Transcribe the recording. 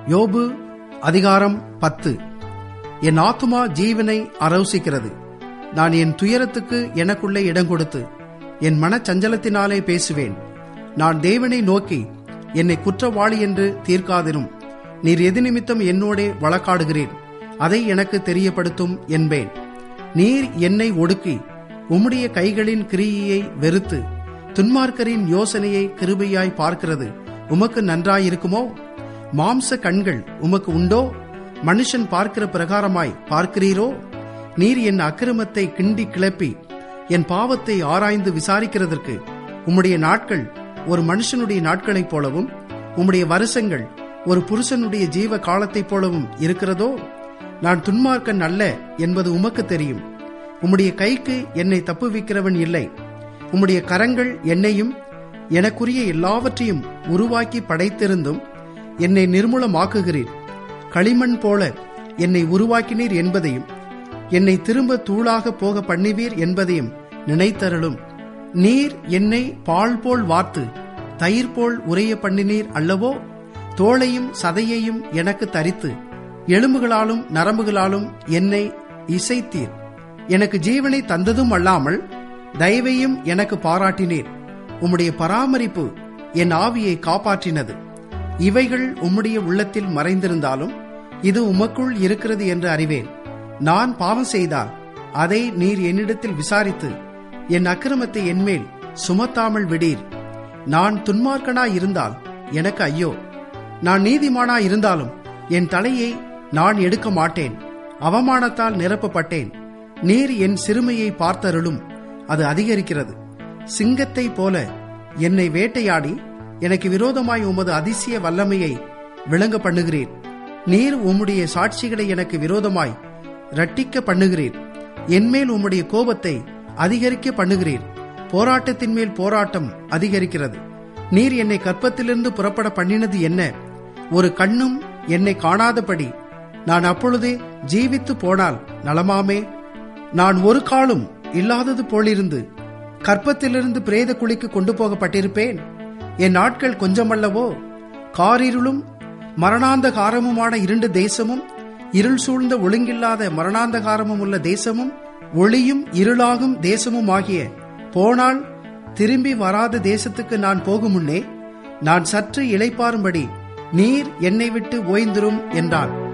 யோபு அதிகாரம் பத்து என் ஆத்துமா ஜீவனை அரவசிக்கிறது நான் என் துயரத்துக்கு எனக்குள்ளே இடம் கொடுத்து என் மனச்சஞ்சலத்தினாலே பேசுவேன் நான் தேவனை நோக்கி என்னை குற்றவாளி என்று தீர்க்காதிரும் நீர் எது நிமித்தம் என்னோடே வழக்காடுகிறேன் அதை எனக்கு தெரியப்படுத்தும் என்பேன் நீர் என்னை ஒடுக்கி உம்முடைய கைகளின் கிரியையை வெறுத்து துன்மார்க்கரின் யோசனையை கிருபையாய் பார்க்கிறது உமக்கு நன்றாயிருக்குமோ மாம்ச கண்கள் உமக்கு உண்டோ மனுஷன் பார்க்கிற பிரகாரமாய் பார்க்கிறீரோ நீர் என் அக்கிரமத்தை கிண்டி கிளப்பி என் பாவத்தை ஆராய்ந்து விசாரிக்கிறதற்கு உம்முடைய நாட்கள் ஒரு மனுஷனுடைய நாட்களைப் போலவும் உம்முடைய வருஷங்கள் ஒரு புருஷனுடைய ஜீவ காலத்தைப் போலவும் இருக்கிறதோ நான் துன்மார்க்கன் அல்ல என்பது உமக்கு தெரியும் உம்முடைய கைக்கு என்னை தப்புவிக்கிறவன் இல்லை உம்முடைய கரங்கள் என்னையும் எனக்குரிய எல்லாவற்றையும் உருவாக்கி படைத்திருந்தும் என்னை நிர்மூலமாக்குகிறீர் களிமண் போல என்னை உருவாக்கினீர் என்பதையும் என்னை திரும்ப தூளாக போக பண்ணுவீர் என்பதையும் நினைத்தருளும் நீர் என்னை பால் போல் வார்த்து தயிர் போல் உரைய பண்ணினீர் அல்லவோ தோளையும் சதையையும் எனக்கு தரித்து எலும்புகளாலும் நரம்புகளாலும் என்னை இசைத்தீர் எனக்கு ஜீவனை தந்ததும் அல்லாமல் தயவையும் எனக்கு பாராட்டினீர் உம்முடைய பராமரிப்பு என் ஆவியை காப்பாற்றினது இவைகள் உம்முடைய உள்ளத்தில் மறைந்திருந்தாலும் இது உமக்குள் இருக்கிறது என்று அறிவேன் நான் பாவம் செய்தால் அதை நீர் என்னிடத்தில் விசாரித்து என் அக்கிரமத்தை என்மேல் சுமத்தாமல் விடீர் நான் துன்மார்க்கனாய் இருந்தால் எனக்கு ஐயோ நான் நீதிமானாய் இருந்தாலும் என் தலையை நான் எடுக்க மாட்டேன் அவமானத்தால் நிரப்பப்பட்டேன் நீர் என் சிறுமையை பார்த்தருளும் அது அதிகரிக்கிறது சிங்கத்தை போல என்னை வேட்டையாடி எனக்கு விரோதமாய் உமது அதிசய வல்லமையை விளங்க பண்ணுகிறீர் நீர் உம்முடைய சாட்சிகளை எனக்கு விரோதமாய் ரட்டிக்க பண்ணுகிறீர் என்மேல் உம்முடைய கோபத்தை அதிகரிக்க பண்ணுகிறீர் போராட்டத்தின் மேல் போராட்டம் அதிகரிக்கிறது நீர் என்னை கற்பத்திலிருந்து புறப்பட பண்ணினது என்ன ஒரு கண்ணும் என்னை காணாதபடி நான் அப்பொழுதே ஜீவித்து போனால் நலமாமே நான் ஒரு காலும் இல்லாதது போலிருந்து கற்பத்திலிருந்து பிரேத குழிக்கு கொண்டு போகப்பட்டிருப்பேன் என் நாட்கள் கொஞ்சமல்லவோ காரிருளும் மரணாந்தகாரமுமான இரண்டு தேசமும் இருள் சூழ்ந்த ஒழுங்கில்லாத மரணாந்தகாரமும் உள்ள தேசமும் ஒளியும் இருளாகும் தேசமும் ஆகிய போனால் திரும்பி வராத தேசத்துக்கு நான் போகும் முன்னே நான் சற்று இளைப்பாறும்படி நீர் என்னை விட்டு ஓய்ந்திரும் என்றான்